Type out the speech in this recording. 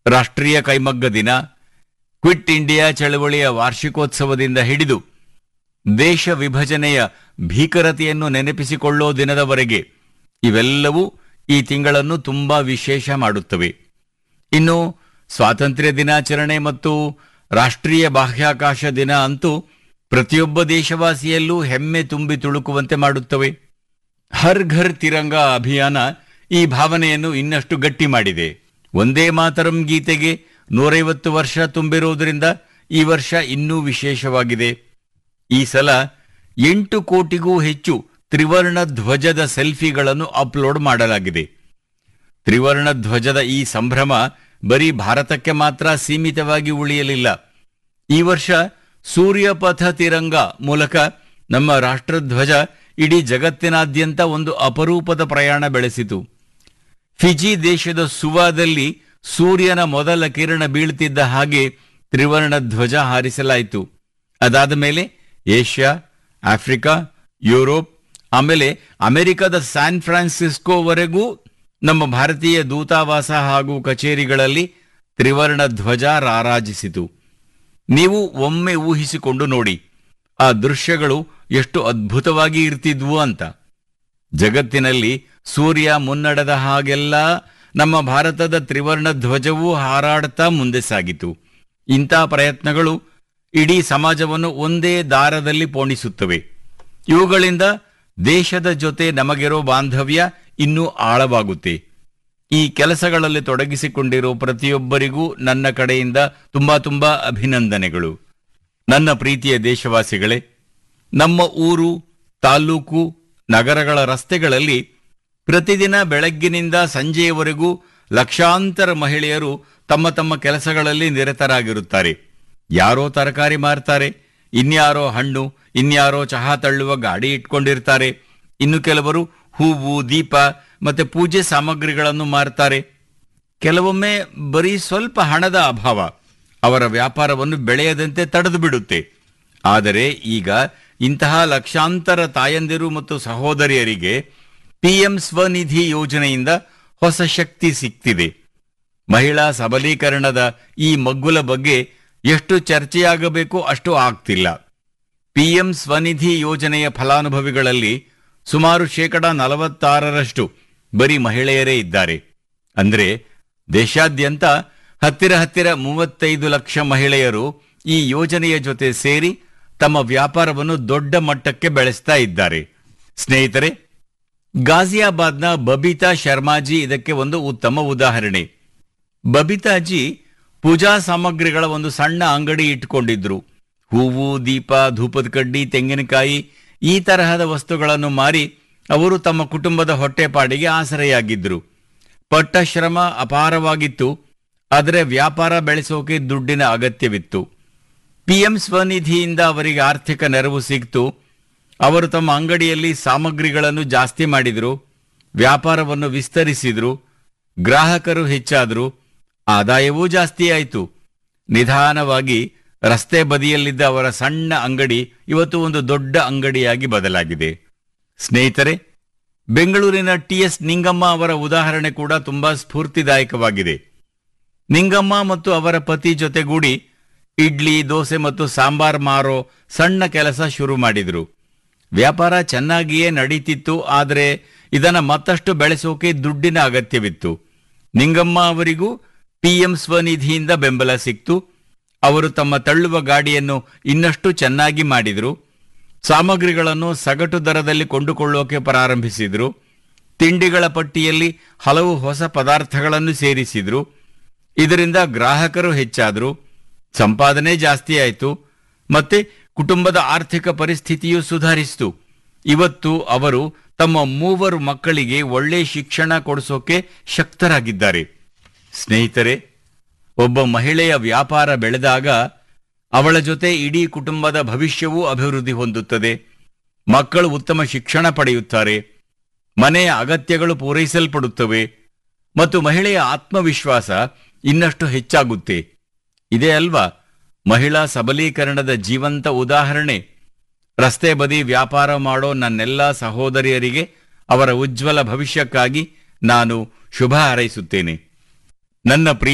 ರಾಷ್ಟ್ರೀಯ ಕೈಮಗ್ಗ ದಿನ ಕ್ವಿಟ್ ಇಂಡಿಯಾ ಚಳವಳಿಯ ವಾರ್ಷಿಕೋತ್ಸವದಿಂದ ಹಿಡಿದು ದೇಶ ವಿಭಜನೆಯ ಭೀಕರತೆಯನ್ನು ನೆನಪಿಸಿಕೊಳ್ಳೋ ದಿನದವರೆಗೆ ಇವೆಲ್ಲವೂ ಈ ತಿಂಗಳನ್ನು ತುಂಬಾ ವಿಶೇಷ ಮಾಡುತ್ತವೆ ಇನ್ನು ಸ್ವಾತಂತ್ರ್ಯ ದಿನಾಚರಣೆ ಮತ್ತು ರಾಷ್ಟ್ರೀಯ ಬಾಹ್ಯಾಕಾಶ ದಿನ ಅಂತೂ ಪ್ರತಿಯೊಬ್ಬ ದೇಶವಾಸಿಯಲ್ಲೂ ಹೆಮ್ಮೆ ತುಂಬಿ ತುಳುಕುವಂತೆ ಮಾಡುತ್ತವೆ ಹರ್ ಘರ್ ತಿರಂಗ ಅಭಿಯಾನ ಈ ಭಾವನೆಯನ್ನು ಇನ್ನಷ್ಟು ಗಟ್ಟಿ ಮಾಡಿದೆ ಒಂದೇ ಮಾತರಂ ಗೀತೆಗೆ ನೂರೈವತ್ತು ವರ್ಷ ತುಂಬಿರುವುದರಿಂದ ಈ ವರ್ಷ ಇನ್ನೂ ವಿಶೇಷವಾಗಿದೆ ಈ ಸಲ ಎಂಟು ಕೋಟಿಗೂ ಹೆಚ್ಚು ತ್ರಿವರ್ಣ ಧ್ವಜದ ಸೆಲ್ಫಿಗಳನ್ನು ಅಪ್ಲೋಡ್ ಮಾಡಲಾಗಿದೆ ತ್ರಿವರ್ಣ ಧ್ವಜದ ಈ ಸಂಭ್ರಮ ಬರೀ ಭಾರತಕ್ಕೆ ಮಾತ್ರ ಸೀಮಿತವಾಗಿ ಉಳಿಯಲಿಲ್ಲ ಈ ವರ್ಷ ಸೂರ್ಯಪಥ ತಿರಂಗ ಮೂಲಕ ನಮ್ಮ ರಾಷ್ಟ್ರಧ್ವಜ ಇಡೀ ಜಗತ್ತಿನಾದ್ಯಂತ ಒಂದು ಅಪರೂಪದ ಪ್ರಯಾಣ ಬೆಳೆಸಿತು ಫಿಜಿ ದೇಶದ ಸುವಾದಲ್ಲಿ ಸೂರ್ಯನ ಮೊದಲ ಕಿರಣ ಬೀಳ್ತಿದ್ದ ಹಾಗೆ ತ್ರಿವರ್ಣ ಧ್ವಜ ಹಾರಿಸಲಾಯಿತು ಅದಾದ ಮೇಲೆ ಏಷ್ಯಾ ಆಫ್ರಿಕಾ ಯುರೋಪ್ ಆಮೇಲೆ ಅಮೆರಿಕದ ಸ್ಯಾನ್ ಫ್ರಾನ್ಸಿಸ್ಕೋವರೆಗೂ ನಮ್ಮ ಭಾರತೀಯ ದೂತಾವಾಸ ಹಾಗೂ ಕಚೇರಿಗಳಲ್ಲಿ ತ್ರಿವರ್ಣ ಧ್ವಜ ರಾರಾಜಿಸಿತು ನೀವು ಒಮ್ಮೆ ಊಹಿಸಿಕೊಂಡು ನೋಡಿ ಆ ದೃಶ್ಯಗಳು ಎಷ್ಟು ಅದ್ಭುತವಾಗಿ ಇರ್ತಿದ್ವು ಅಂತ ಜಗತ್ತಿನಲ್ಲಿ ಸೂರ್ಯ ಮುನ್ನಡೆದ ಹಾಗೆಲ್ಲ ನಮ್ಮ ಭಾರತದ ತ್ರಿವರ್ಣ ಧ್ವಜವೂ ಹಾರಾಡ್ತಾ ಮುಂದೆ ಸಾಗಿತು ಇಂಥ ಪ್ರಯತ್ನಗಳು ಇಡೀ ಸಮಾಜವನ್ನು ಒಂದೇ ದಾರದಲ್ಲಿ ಪೋಣಿಸುತ್ತವೆ ಇವುಗಳಿಂದ ದೇಶದ ಜೊತೆ ನಮಗಿರೋ ಬಾಂಧವ್ಯ ಇನ್ನೂ ಆಳವಾಗುತ್ತೆ ಈ ಕೆಲಸಗಳಲ್ಲಿ ತೊಡಗಿಸಿಕೊಂಡಿರೋ ಪ್ರತಿಯೊಬ್ಬರಿಗೂ ನನ್ನ ಕಡೆಯಿಂದ ತುಂಬಾ ತುಂಬಾ ಅಭಿನಂದನೆಗಳು ನನ್ನ ಪ್ರೀತಿಯ ದೇಶವಾಸಿಗಳೇ ನಮ್ಮ ಊರು ತಾಲ್ಲೂಕು ನಗರಗಳ ರಸ್ತೆಗಳಲ್ಲಿ ಪ್ರತಿದಿನ ಬೆಳಗ್ಗಿನಿಂದ ಸಂಜೆಯವರೆಗೂ ಲಕ್ಷಾಂತರ ಮಹಿಳೆಯರು ತಮ್ಮ ತಮ್ಮ ಕೆಲಸಗಳಲ್ಲಿ ನಿರತರಾಗಿರುತ್ತಾರೆ ಯಾರೋ ತರಕಾರಿ ಮಾರ್ತಾರೆ ಇನ್ಯಾರೋ ಹಣ್ಣು ಇನ್ಯಾರೋ ಚಹಾ ತಳ್ಳುವ ಗಾಡಿ ಇಟ್ಕೊಂಡಿರ್ತಾರೆ ಇನ್ನು ಕೆಲವರು ಹೂವು ದೀಪ ಮತ್ತೆ ಪೂಜೆ ಸಾಮಗ್ರಿಗಳನ್ನು ಮಾರ್ತಾರೆ ಕೆಲವೊಮ್ಮೆ ಬರೀ ಸ್ವಲ್ಪ ಹಣದ ಅಭಾವ ಅವರ ವ್ಯಾಪಾರವನ್ನು ಬೆಳೆಯದಂತೆ ತಡೆದು ಬಿಡುತ್ತೆ ಆದರೆ ಈಗ ಇಂತಹ ಲಕ್ಷಾಂತರ ತಾಯಂದಿರು ಮತ್ತು ಸಹೋದರಿಯರಿಗೆ ಪಿಎಂ ಸ್ವನಿಧಿ ಯೋಜನೆಯಿಂದ ಹೊಸ ಶಕ್ತಿ ಸಿಕ್ತಿದೆ ಮಹಿಳಾ ಸಬಲೀಕರಣದ ಈ ಮಗ್ಗುಲ ಬಗ್ಗೆ ಎಷ್ಟು ಚರ್ಚೆಯಾಗಬೇಕೋ ಅಷ್ಟು ಆಗ್ತಿಲ್ಲ ಪಿಎಂ ಸ್ವನಿಧಿ ಯೋಜನೆಯ ಫಲಾನುಭವಿಗಳಲ್ಲಿ ಸುಮಾರು ಶೇಕಡ ನಲವತ್ತಾರರಷ್ಟು ಬರೀ ಮಹಿಳೆಯರೇ ಇದ್ದಾರೆ ಅಂದ್ರೆ ದೇಶಾದ್ಯಂತ ಹತ್ತಿರ ಹತ್ತಿರ ಮೂವತ್ತೈದು ಲಕ್ಷ ಮಹಿಳೆಯರು ಈ ಯೋಜನೆಯ ಜೊತೆ ಸೇರಿ ತಮ್ಮ ವ್ಯಾಪಾರವನ್ನು ದೊಡ್ಡ ಮಟ್ಟಕ್ಕೆ ಬೆಳೆಸ್ತಾ ಇದ್ದಾರೆ ಸ್ನೇಹಿತರೆ ಗಾಜಿಯಾಬಾದ್ನ ಬಬಿತಾ ಶರ್ಮಾಜಿ ಇದಕ್ಕೆ ಒಂದು ಉತ್ತಮ ಉದಾಹರಣೆ ಬಬಿತಾಜಿ ಪೂಜಾ ಸಾಮಗ್ರಿಗಳ ಒಂದು ಸಣ್ಣ ಅಂಗಡಿ ಇಟ್ಕೊಂಡಿದ್ರು ಹೂವು ದೀಪ ಧೂಪದ ಕಡ್ಡಿ ತೆಂಗಿನಕಾಯಿ ಈ ತರಹದ ವಸ್ತುಗಳನ್ನು ಮಾರಿ ಅವರು ತಮ್ಮ ಕುಟುಂಬದ ಹೊಟ್ಟೆಪಾಡಿಗೆ ಆಸರೆಯಾಗಿದ್ರು ಪಟ್ಟ ಶ್ರಮ ಅಪಾರವಾಗಿತ್ತು ಆದರೆ ವ್ಯಾಪಾರ ಬೆಳೆಸೋಕೆ ದುಡ್ಡಿನ ಅಗತ್ಯವಿತ್ತು ಪಿಎಂ ಸ್ವನಿಧಿಯಿಂದ ಅವರಿಗೆ ಆರ್ಥಿಕ ನೆರವು ಸಿಕ್ತು ಅವರು ತಮ್ಮ ಅಂಗಡಿಯಲ್ಲಿ ಸಾಮಗ್ರಿಗಳನ್ನು ಜಾಸ್ತಿ ಮಾಡಿದ್ರು ವ್ಯಾಪಾರವನ್ನು ವಿಸ್ತರಿಸಿದ್ರು ಗ್ರಾಹಕರು ಹೆಚ್ಚಾದ್ರು ಆದಾಯವೂ ಜಾಸ್ತಿ ಆಯಿತು ನಿಧಾನವಾಗಿ ರಸ್ತೆ ಬದಿಯಲ್ಲಿದ್ದ ಅವರ ಸಣ್ಣ ಅಂಗಡಿ ಇವತ್ತು ಒಂದು ದೊಡ್ಡ ಅಂಗಡಿಯಾಗಿ ಬದಲಾಗಿದೆ ಸ್ನೇಹಿತರೆ ಬೆಂಗಳೂರಿನ ಟಿಎಸ್ ನಿಂಗಮ್ಮ ಅವರ ಉದಾಹರಣೆ ಕೂಡ ತುಂಬಾ ಸ್ಫೂರ್ತಿದಾಯಕವಾಗಿದೆ ನಿಂಗಮ್ಮ ಮತ್ತು ಅವರ ಪತಿ ಜೊತೆಗೂಡಿ ಇಡ್ಲಿ ದೋಸೆ ಮತ್ತು ಸಾಂಬಾರ್ ಮಾರೋ ಸಣ್ಣ ಕೆಲಸ ಶುರು ಮಾಡಿದ್ರು ವ್ಯಾಪಾರ ಚೆನ್ನಾಗಿಯೇ ನಡೀತಿತ್ತು ಆದರೆ ಇದನ್ನ ಮತ್ತಷ್ಟು ಬೆಳೆಸೋಕೆ ದುಡ್ಡಿನ ಅಗತ್ಯವಿತ್ತು ನಿಂಗಮ್ಮ ಅವರಿಗೂ ಪಿಎಂ ಸ್ವನಿಧಿಯಿಂದ ಬೆಂಬಲ ಸಿಕ್ತು ಅವರು ತಮ್ಮ ತಳ್ಳುವ ಗಾಡಿಯನ್ನು ಇನ್ನಷ್ಟು ಚೆನ್ನಾಗಿ ಮಾಡಿದ್ರು ಸಾಮಗ್ರಿಗಳನ್ನು ಸಗಟು ದರದಲ್ಲಿ ಕೊಂಡುಕೊಳ್ಳೋಕೆ ಪ್ರಾರಂಭಿಸಿದ್ರು ತಿಂಡಿಗಳ ಪಟ್ಟಿಯಲ್ಲಿ ಹಲವು ಹೊಸ ಪದಾರ್ಥಗಳನ್ನು ಸೇರಿಸಿದ್ರು ಇದರಿಂದ ಗ್ರಾಹಕರು ಹೆಚ್ಚಾದ್ರು ಸಂಪಾದನೆ ಜಾಸ್ತಿ ಆಯಿತು ಮತ್ತೆ ಕುಟುಂಬದ ಆರ್ಥಿಕ ಪರಿಸ್ಥಿತಿಯು ಸುಧಾರಿಸಿತು ಇವತ್ತು ಅವರು ತಮ್ಮ ಮೂವರು ಮಕ್ಕಳಿಗೆ ಒಳ್ಳೆ ಶಿಕ್ಷಣ ಕೊಡಿಸೋಕೆ ಶಕ್ತರಾಗಿದ್ದಾರೆ ಸ್ನೇಹಿತರೆ ಒಬ್ಬ ಮಹಿಳೆಯ ವ್ಯಾಪಾರ ಬೆಳೆದಾಗ ಅವಳ ಜೊತೆ ಇಡೀ ಕುಟುಂಬದ ಭವಿಷ್ಯವೂ ಅಭಿವೃದ್ಧಿ ಹೊಂದುತ್ತದೆ ಮಕ್ಕಳು ಉತ್ತಮ ಶಿಕ್ಷಣ ಪಡೆಯುತ್ತಾರೆ ಮನೆಯ ಅಗತ್ಯಗಳು ಪೂರೈಸಲ್ಪಡುತ್ತವೆ ಮತ್ತು ಮಹಿಳೆಯ ಆತ್ಮವಿಶ್ವಾಸ ಇನ್ನಷ್ಟು ಹೆಚ್ಚಾಗುತ್ತೆ ಇದೇ ಅಲ್ವಾ ಮಹಿಳಾ ಸಬಲೀಕರಣದ ಜೀವಂತ ಉದಾಹರಣೆ ರಸ್ತೆ ಬದಿ ವ್ಯಾಪಾರ ಮಾಡೋ ನನ್ನೆಲ್ಲ ಸಹೋದರಿಯರಿಗೆ ಅವರ ಉಜ್ವಲ ಭವಿಷ್ಯಕ್ಕಾಗಿ ನಾನು ಶುಭ ಹಾರೈಸುತ್ತೇನೆ ನನ್ನ ಪ್ರೀತಿ